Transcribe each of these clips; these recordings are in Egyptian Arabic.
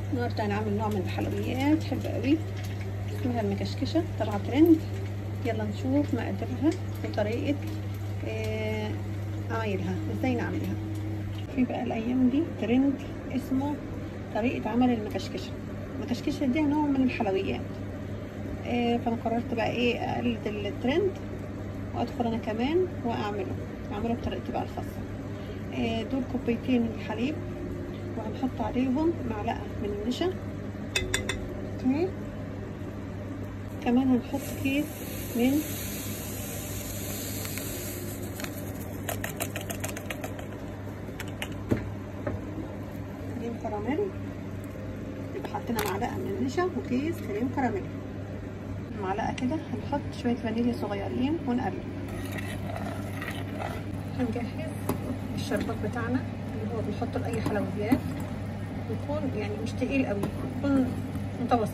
النهارده هنعمل نوع من الحلويات حلوة قوي اسمها المكشكشة طالعة ترند يلا نشوف مقاديرها وطريقة آه عمايلها ازاي نعملها في بقى الايام دي ترند اسمه طريقة عمل المكشكشة المكشكشة دي نوع من الحلويات آه فانا قررت بقى ايه اقلد الترند وادخل انا كمان واعمله اعمله بطريقتي بقى الخاصة آه دول كوبايتين من الحليب وهنحط عليهم معلقة من النشا اوكي كمان هنحط كيس من كريم كراميل يبقى حطينا معلقة من النشا وكيس كريم كراميل معلقة كده هنحط شوية فانيليا صغيرين ونقلب هنجهز الشربات بتاعنا اللي هو بنحطه لأي حلويات يكون يعني مش تقيل قوي يكون متوسط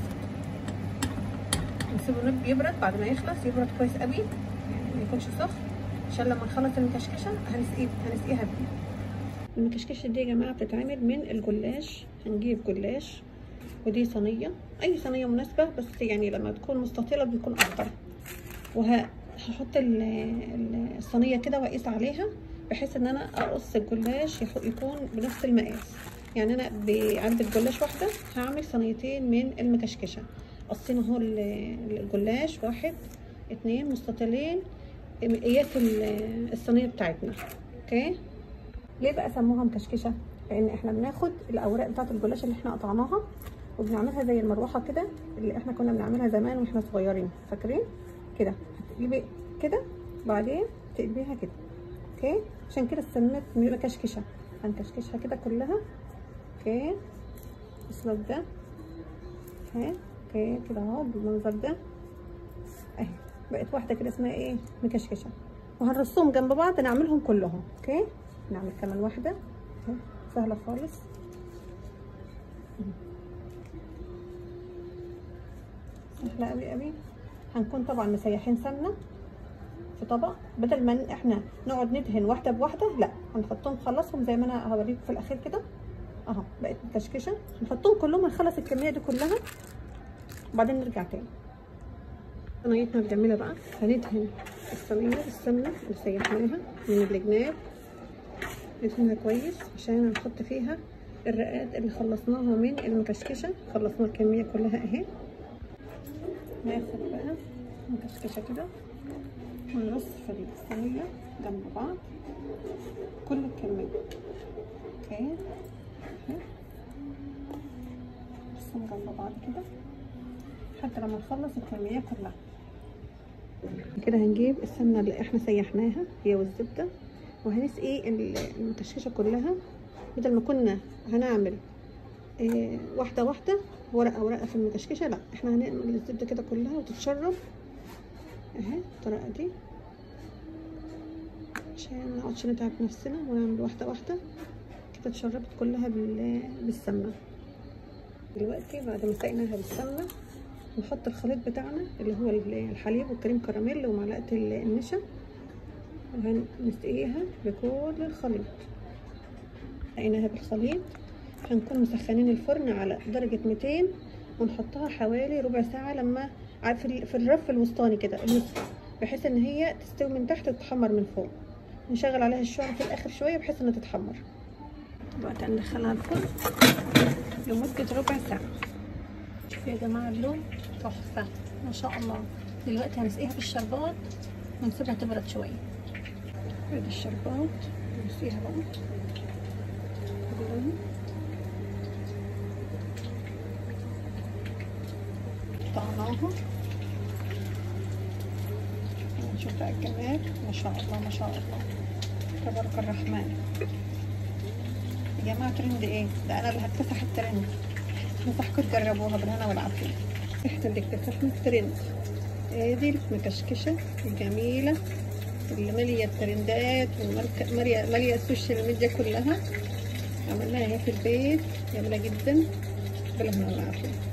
نسيبه يبرد بعد ما يخلص يبرد كويس قوي يعني ما يكونش سخن عشان لما نخلص المكشكشه هنسقيه هنسقيها بيه المكشكشه دي يا جماعه بتتعمل من الجلاش هنجيب جلاش ودي صينيه اي صينيه مناسبه بس يعني لما تكون مستطيله بيكون افضل وهحط الصينيه كده واقيس عليها بحيث ان انا اقص الجلاش يكون بنفس المقاس يعني انا بعلبة جلاش واحدة هعمل صينيتين من المكشكشة قصينا اهو الجلاش واحد اتنين مستطيلين مقياس الصينية بتاعتنا اوكي ليه بقى سموها مكشكشة لان احنا بناخد الاوراق بتاعت الجلاش اللي احنا قطعناها وبنعملها زي المروحة كده اللي احنا كنا بنعملها زمان واحنا صغيرين فاكرين كده هتقلبي كده بعدين تقلبيها كده اوكي عشان كده سميت مكشكشة هنكشكشها كده كلها اوكي الاسلوب ده اوكي اوكي كده اهو بالمنظر ده اهي بقت واحده كده اسمها ايه مكشكشه وهنرصهم جنب بعض نعملهم كلهم اوكي نعمل كمان واحده اهي سهله خالص سهله قوي قوي هنكون طبعا مسيحين سمنه في طبق بدل ما احنا نقعد ندهن واحده بواحده لا هنحطهم نخلصهم زي ما انا هوريكم في الاخير كده اهو بقت مكشكشه نحطهم كلهم هنخلص الكميه دي كلها وبعدين نرجع تاني صينيتنا بنعملها بقى هندهن الصينيه بالسمنه اللي سيحناها من الجناب ندهنها كويس عشان نحط فيها الرقات اللي خلصناها من المكشكشه خلصنا الكميه كلها اهي ناخد بقى مكشكشه كده ونرص في الصينيه جنب بعض كل الكميه اوكي نرسم جنب بعض كده حتى لما نخلص الكمية كلها كده هنجيب السمنة اللي احنا سيحناها هي والزبدة وهنسقي المكشكشة كلها بدل ما كنا هنعمل اه واحدة واحدة ورقة ورقة في المكشكشة لا احنا هنعمل الزبدة كده كلها وتتشرب اهي الطريقة دي عشان منقعدش نتعب نفسنا ونعمل واحدة واحدة كده اتشربت كلها بالسمنة دلوقتي بعد ما سقيناها بالسمنة نحط الخليط بتاعنا اللي هو الحليب والكريم كراميل ومعلقة النشا وهنسقيها بكل الخليط سقيناها بالخليط هنكون مسخنين الفرن على درجة 200 ونحطها حوالي ربع ساعة لما في الرف الوسطاني كده النصف بحيث ان هي تستوي من تحت وتتحمر من فوق نشغل عليها الشعر في الاخر شوية بحيث انها تتحمر دلوقتي هندخلها الفرن لمدة ربع ساعة شوفوا يا جماعة اللون تحفة ما شاء الله دلوقتي هنسقيها بالشربات ونسيبها تبرد شوية ادي الشربات نسقيها بقى قطعناها نشوف بقى الجمال ما شاء الله ما شاء الله تبارك الرحمن يا جماعه ترند ايه ده انا اللي هكتسح الترند نصحكم تجربوها بالهنا والعافيه احنا اللي اكتسحنا الترند ايه دي المكشكشه الجميله اللي ماليه الترندات وماليه ماليه السوشيال ميديا كلها عملناها هي في البيت جميله جدا بالهنا والعافيه